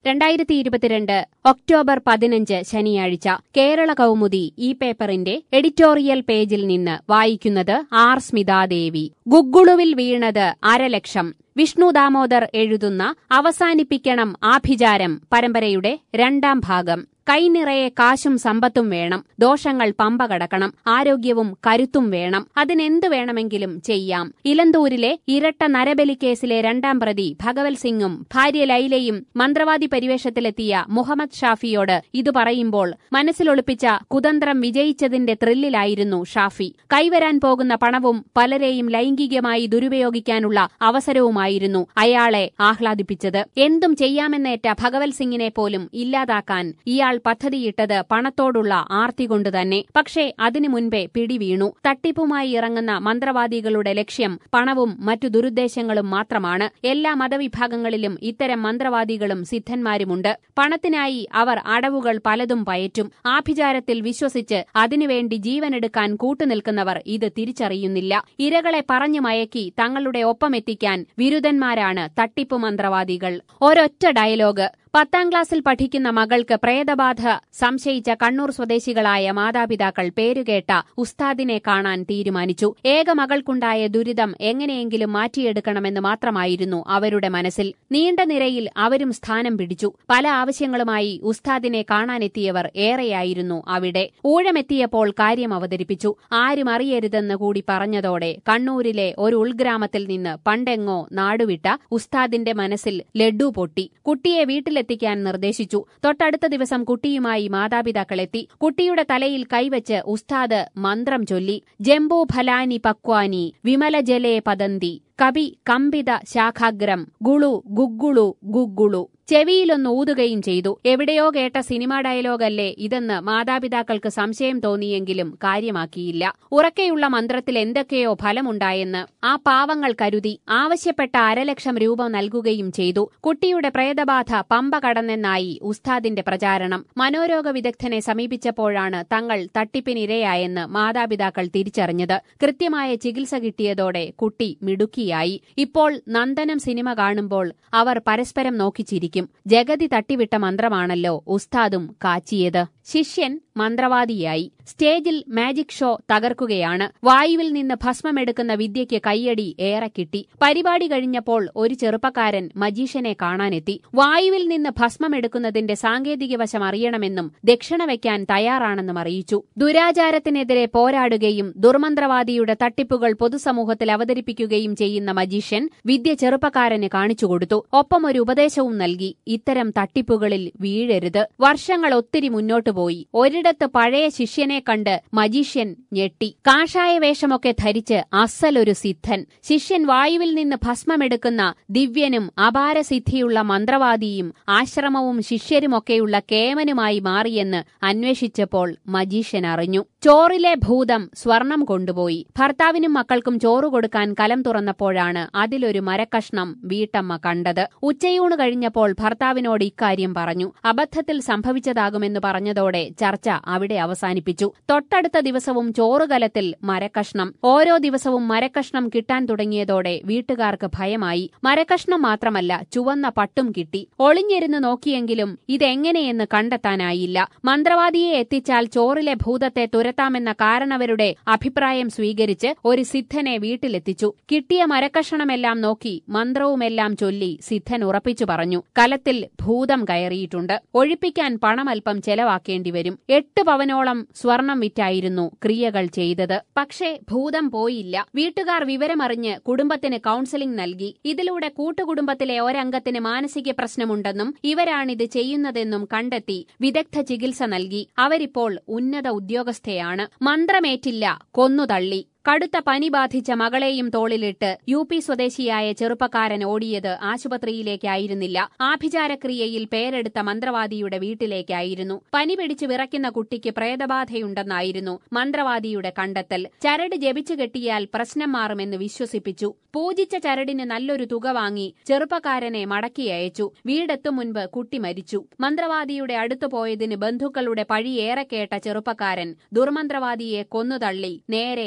രണ്ടായിരത്തി ഇരുപത്തിരണ്ട് ഒക്ടോബർ പതിനഞ്ച് ശനിയാഴ്ച കേരള കൗമുദി ഈ പേപ്പറിന്റെ എഡിറ്റോറിയൽ പേജിൽ നിന്ന് വായിക്കുന്നത് ആർ സ്മിതാദേവി ഗുഗുളുവിൽ വീണത് അരലക്ഷം വിഷ്ണു ദാമോദർ എഴുതുന്ന അവസാനിപ്പിക്കണം ആഭിചാരം പരമ്പരയുടെ രണ്ടാം ഭാഗം കൈനിറയെ കാശും സമ്പത്തും വേണം ദോഷങ്ങൾ പമ്പ കടക്കണം ആരോഗ്യവും കരുത്തും വേണം അതിനെന്തു വേണമെങ്കിലും ചെയ്യാം ഇലന്തൂരിലെ ഇരട്ട നരബലി കേസിലെ രണ്ടാം പ്രതി ഭഗവത് സിംഗും ഭാര്യ ലൈലയും മന്ത്രവാദി പരിവേഷത്തിലെത്തിയ മുഹമ്മദ് ഷാഫിയോട് ഇത് പറയുമ്പോൾ മനസ്സിലൊളിപ്പിച്ച കുതന്ത്രം വിജയിച്ചതിന്റെ ത്രില്ലിലായിരുന്നു ഷാഫി കൈവരാൻ പോകുന്ന പണവും പലരെയും ലൈംഗികമായി ദുരുപയോഗിക്കാനുള്ള അവസരവുമായിരുന്നു അയാളെ ആഹ്ലാദിപ്പിച്ചത് എന്തും ചെയ്യാമെന്നേറ്റ ഭഗവത് സിംഗിനെ പോലും ഇല്ലാതാക്കാൻ ഇയാൾ പദ്ധതിയിട്ടത് പണത്തോടുള്ള ആർത്തി കൊണ്ട് തന്നെ പക്ഷേ അതിനു മുൻപേ പിടിവീണു തട്ടിപ്പുമായി ഇറങ്ങുന്ന മന്ത്രവാദികളുടെ ലക്ഷ്യം പണവും മറ്റു ദുരുദ്ദേശങ്ങളും മാത്രമാണ് എല്ലാ മതവിഭാഗങ്ങളിലും ഇത്തരം മന്ത്രവാദികളും സിദ്ധന്മാരുമുണ്ട് പണത്തിനായി അവർ അടവുകൾ പലതും പയറ്റും ആഭിചാരത്തിൽ വിശ്വസിച്ച് അതിനുവേണ്ടി ജീവനെടുക്കാൻ കൂട്ടുനിൽക്കുന്നവർ ഇത് തിരിച്ചറിയുന്നില്ല ഇരകളെ പറഞ്ഞു മയക്കി തങ്ങളുടെ ഒപ്പമെത്തിക്കാൻ വിരുദ്ധന്മാരാണ് തട്ടിപ്പു മന്ത്രവാദികൾ ഒരൊറ്റ ഡയലോഗ് പത്താം ക്ലാസ്സിൽ പഠിക്കുന്ന മകൾക്ക് പ്രേതബാധ സംശയിച്ച കണ്ണൂർ സ്വദേശികളായ മാതാപിതാക്കൾ പേരുകേട്ട ഉസ്താദിനെ കാണാൻ തീരുമാനിച്ചു ഏക മകൾക്കുണ്ടായ ദുരിതം എങ്ങനെയെങ്കിലും മാറ്റിയെടുക്കണമെന്ന് മാത്രമായിരുന്നു അവരുടെ മനസ്സിൽ നീണ്ട നിരയിൽ അവരും സ്ഥാനം പിടിച്ചു പല ആവശ്യങ്ങളുമായി ഉസ്താദിനെ കാണാനെത്തിയവർ ഏറെയായിരുന്നു അവിടെ ഊഴമെത്തിയപ്പോൾ കാര്യം അവതരിപ്പിച്ചു ആരും അറിയരുതെന്ന് കൂടി പറഞ്ഞതോടെ കണ്ണൂരിലെ ഒരു ഉൾഗ്രാമത്തിൽ നിന്ന് പണ്ടെങ്ങോ നാടുവിട്ട ഉസ്താദിന്റെ മനസ്സിൽ ലഡ്ഡു പൊട്ടി കുട്ടിയെ വീട്ടിലെത്തി എത്തിക്കാൻ നിർദ്ദേശിച്ചു തൊട്ടടുത്ത ദിവസം കുട്ടിയുമായി മാതാപിതാക്കളെത്തി കുട്ടിയുടെ തലയിൽ കൈവച്ച് ഉസ്താദ് മന്ത്രം ചൊല്ലി ജംബോ ഫലാനി പക്വാനി വിമല ജലേ പതന്തി കവി കമ്പിത ശാഖാഗ്രം ഗുളു ഗുഗുളു ഗുഗുളു ചെവിയിലൊന്ന് ഊതുകയും ചെയ്തു എവിടെയോ കേട്ട സിനിമാ ഡയലോഗല്ലേ ഇതെന്ന് മാതാപിതാക്കൾക്ക് സംശയം തോന്നിയെങ്കിലും കാര്യമാക്കിയില്ല ഉറക്കെയുള്ള മന്ത്രത്തിൽ എന്തൊക്കെയോ ഫലമുണ്ടായെന്ന് ആ പാവങ്ങൾ കരുതി ആവശ്യപ്പെട്ട അരലക്ഷം രൂപ നൽകുകയും ചെയ്തു കുട്ടിയുടെ പ്രേതബാധ പമ്പ കടന്നെന്നായി ഉസ്താദിന്റെ പ്രചാരണം മനോരോഗ വിദഗ്ധനെ സമീപിച്ചപ്പോഴാണ് തങ്ങൾ തട്ടിപ്പിനിരയായെന്ന് മാതാപിതാക്കൾ തിരിച്ചറിഞ്ഞത് കൃത്യമായ ചികിത്സ കിട്ടിയതോടെ കുട്ടി മിടുക്കിയായി ഇപ്പോൾ നന്ദനം സിനിമ കാണുമ്പോൾ അവർ പരസ്പരം നോക്കിച്ചിരിക്കും ജഗതി തട്ടിവിട്ട മന്ത്രമാണല്ലോ ഉസ്താദും കാച്ചിയത് ശിഷ്യൻ മന്ത്രവാദിയായി സ്റ്റേജിൽ മാജിക് ഷോ തകർക്കുകയാണ് വായുവിൽ നിന്ന് ഭസ്മമെടുക്കുന്ന വിദ്യയ്ക്ക് കയ്യടി ഏറെ കിട്ടി പരിപാടി കഴിഞ്ഞപ്പോൾ ഒരു ചെറുപ്പക്കാരൻ മജീഷ്യനെ കാണാനെത്തി വായുവിൽ നിന്ന് ഭസ്മമെടുക്കുന്നതിന്റെ സാങ്കേതിക വശം അറിയണമെന്നും ദക്ഷിണ വയ്ക്കാൻ തയ്യാറാണെന്നും അറിയിച്ചു ദുരാചാരത്തിനെതിരെ പോരാടുകയും ദുർമന്ത്രവാദിയുടെ തട്ടിപ്പുകൾ പൊതുസമൂഹത്തിൽ അവതരിപ്പിക്കുകയും ചെയ്യുന്ന മജീഷ്യൻ വിദ്യ ചെറുപ്പക്കാരന് കാണിച്ചുകൊടുത്തു ഒപ്പം ഒരു ഉപദേശവും നൽകി ഇത്തരം തട്ടിപ്പുകളിൽ വീഴരുത് വർഷങ്ങൾ ഒത്തിരി മുന്നോട്ടു പോയി ഒരിടത്ത് പഴയ ശിഷ്യനെ കണ്ട് മജീഷ്യൻ ഞെട്ടി കാഷായ വേഷമൊക്കെ ധരിച്ച് അസലൊരു സിദ്ധൻ ശിഷ്യൻ വായുവിൽ നിന്ന് ഭസ്മമെടുക്കുന്ന ദിവ്യനും അപാരസിദ്ധിയുള്ള മന്ത്രവാദിയും ആശ്രമവും ശിഷ്യരുമൊക്കെയുള്ള കേമനുമായി മാറിയെന്ന് അന്വേഷിച്ചപ്പോൾ മജീഷ്യൻ അറിഞ്ഞു ചോറിലെ ഭൂതം സ്വർണം കൊണ്ടുപോയി ഭർത്താവിനും മക്കൾക്കും ചോറ് കൊടുക്കാൻ കലം തുറന്നപ്പോഴാണ് അതിലൊരു മരക്കഷ്ണം വീട്ടമ്മ കണ്ടത് ഉച്ചയൂണ് കഴിഞ്ഞപ്പോൾ ഭർത്താവിനോട് ഇക്കാര്യം പറഞ്ഞു അബദ്ധത്തിൽ സംഭവിച്ചതാകുമെന്ന് പറഞ്ഞതോടെ ചർച്ച അവിടെ അവസാനിപ്പിച്ചു തൊട്ടടുത്ത ദിവസവും ചോറുകലത്തിൽ മരക്കഷ്ണം ഓരോ ദിവസവും മരക്കഷ്ണം കിട്ടാൻ തുടങ്ങിയതോടെ വീട്ടുകാർക്ക് ഭയമായി മരക്കഷ്ണം മാത്രമല്ല ചുവന്ന പട്ടും കിട്ടി ഒളിഞ്ഞിരുന്ന് നോക്കിയെങ്കിലും ഇതെങ്ങനെയെന്ന് കണ്ടെത്താനായില്ല മന്ത്രവാദിയെ എത്തിച്ചാൽ ചോറിലെ ഭൂതത്തെ തുരത്താമെന്ന കാരണവരുടെ അഭിപ്രായം സ്വീകരിച്ച് ഒരു സിദ്ധനെ വീട്ടിലെത്തിച്ചു കിട്ടിയ മരക്കഷണമെല്ലാം നോക്കി മന്ത്രവുമെല്ലാം ചൊല്ലി സിദ്ധൻ ഉറപ്പിച്ചു പറഞ്ഞു കലത്തിൽ ഭൂതം കയറിയിട്ടുണ്ട് ഒഴിപ്പിക്കാൻ പണമൽപ്പം ചെലവാക്കേണ്ടി വരും എട്ട് പവനോളം സ്വർണം വിറ്റായിരുന്നു ക്രിയകൾ ചെയ്തത് പക്ഷേ ഭൂതം പോയില്ല വീട്ടുകാർ വിവരമറിഞ്ഞ് കുടുംബത്തിന് കൌൺസിലിംഗ് നൽകി ഇതിലൂടെ കൂട്ടുകുടുംബത്തിലെ ഒരംഗത്തിന് മാനസിക പ്രശ്നമുണ്ടെന്നും ഇവരാണിത് ചെയ്യുന്നതെന്നും കണ്ടെത്തി വിദഗ്ധ ചികിത്സ നൽകി അവരിപ്പോൾ ഉന്നത ഉദ്യോഗസ്ഥയാണ് മന്ത്രമേറ്റില്ല കൊന്നുതള്ളി കടുത്ത പനി ബാധിച്ച മകളെയും തോളിലിട്ട് യു പി സ്വദേശിയായ ചെറുപ്പക്കാരൻ ഓടിയത് ആശുപത്രിയിലേക്കായിരുന്നില്ല ആഭിചാരക്രിയയിൽ പേരെടുത്ത മന്ത്രവാദിയുടെ വീട്ടിലേക്കായിരുന്നു പനി പിടിച്ച് വിറയ്ക്കുന്ന കുട്ടിക്ക് പ്രേതബാധയുണ്ടെന്നായിരുന്നു മന്ത്രവാദിയുടെ കണ്ടെത്തൽ ചരട് ജപിച്ചു കെട്ടിയാൽ പ്രശ്നം മാറുമെന്ന് വിശ്വസിപ്പിച്ചു പൂജിച്ച ചരടിന് നല്ലൊരു തുക വാങ്ങി ചെറുപ്പക്കാരനെ മടക്കി അയച്ചു വീടെത്തും മുൻപ് കുട്ടി മരിച്ചു മന്ത്രവാദിയുടെ അടുത്തു പോയതിന് ബന്ധുക്കളുടെ പഴിയേറെ കേട്ട ചെറുപ്പക്കാരൻ ദുർമന്ത്രവാദിയെ കൊന്നുതള്ളി നേരെ കേരള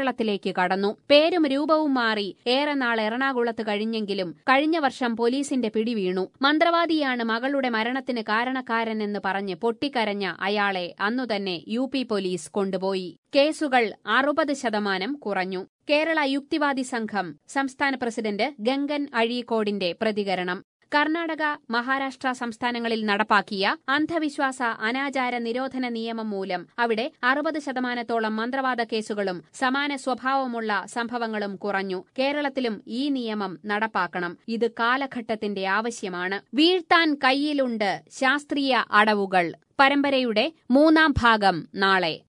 കേരളത്തിലേക്ക് കടന്നു പേരും രൂപവും മാറി ഏറെ നാൾ എറണാകുളത്ത് കഴിഞ്ഞെങ്കിലും കഴിഞ്ഞ വർഷം പോലീസിന്റെ പിടി വീണു മന്ത്രവാദിയാണ് മകളുടെ മരണത്തിന് കാരണക്കാരനെന്ന് പറഞ്ഞ് പൊട്ടിക്കരഞ്ഞ അയാളെ അന്നുതന്നെ യു പി പോലീസ് കൊണ്ടുപോയി കേസുകൾ അറുപത് ശതമാനം കുറഞ്ഞു കേരള യുക്തിവാദി സംഘം സംസ്ഥാന പ്രസിഡന്റ് ഗംഗൻ അഴീക്കോടിന്റെ പ്രതികരണം കർണാടക മഹാരാഷ്ട്ര സംസ്ഥാനങ്ങളിൽ നടപ്പാക്കിയ അന്ധവിശ്വാസ അനാചാര നിരോധന നിയമം മൂലം അവിടെ അറുപത് ശതമാനത്തോളം മന്ത്രവാദ കേസുകളും സമാന സ്വഭാവമുള്ള സംഭവങ്ങളും കുറഞ്ഞു കേരളത്തിലും ഈ നിയമം നടപ്പാക്കണം ഇത് കാലഘട്ടത്തിന്റെ ആവശ്യമാണ് വീഴ്ത്താൻ കയ്യിലുണ്ട് ശാസ്ത്രീയ അടവുകൾ പരമ്പരയുടെ മൂന്നാം ഭാഗം നാളെ